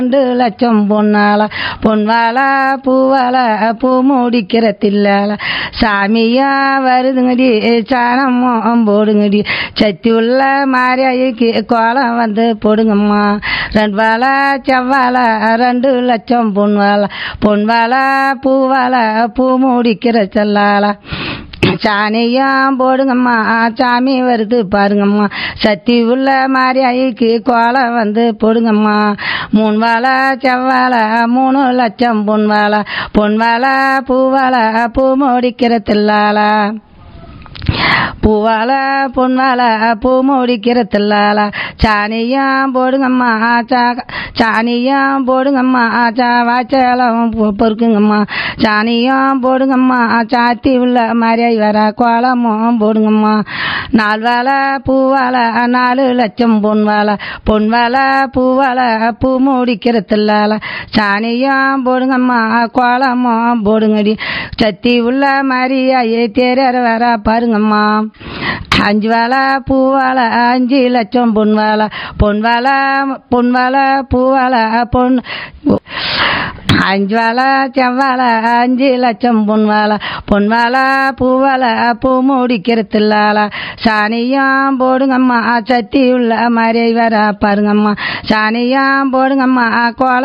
ரெண்டு லட்சம் பொன்னால பொன்வால பூவால பூ முடிக்கிற தில்லால சாமியா வருதுங்கடி சாணமும் போடுங்கடி சத்தி உள்ள மாரியாய்க்கு கோலம் வந்து போடுங்கம்மா ரெண்டு வாழ செவ்வாழ ரெண்டு லட்சம் பொன்வால பொன்வால பூவால பூ முடிக்கிற செல்லால சாணியும் போடுங்கம்மா சாமி வருது பாருங்கம்மா சத்தி உள்ள மாதிரி ஐக்கு கோலம் வந்து போடுங்கம்மா மூணு வாழை செவ்வாழை மூணு லட்சம் பொன் வாழை பொன் வாழை பூவாழை பூ முடிக்கிற தில்லால பூவால பொன்வால பூ முடிக்கிற தில்லால சாணியும் போடுங்கம்மா சா சாணியும் போடுங்கம்மா சா வாய்ச்சலம் பொறுக்குங்கம்மா சாணியும் போடுங்கம்மா சாத்தி உள்ள மாதிரியாய் வர கோலமும் போடுங்கம்மா நாலு வாழை பூவால நாலு லட்சம் பொன் வாழை பொன் வாழை பூவால பூ முடிக்கிற தில்லால சாணியும் போடுங்கம்மா கோலமும் போடுங்கடி சத்தி உள்ள மாதிரியாயே தேரற வர பாருங்கம்மா அஞ்சு வாழை பூவாழை அஞ்சு லட்சம் பொன் வாழை பொன் வாழை பொன் வாழை பூவாழை பொன் அஞ்சு வாழை செவ்வாழை அஞ்சு லட்சம் பொன் வாழை பொன் வாழை பூவாழை பூ முடிக்கிற தில்லால சாணியும் போடுங்கம்மா சத்தி உள்ள மாதிரி வர பாருங்கம்மா சாணியும் போடுங்கம்மா கோலம்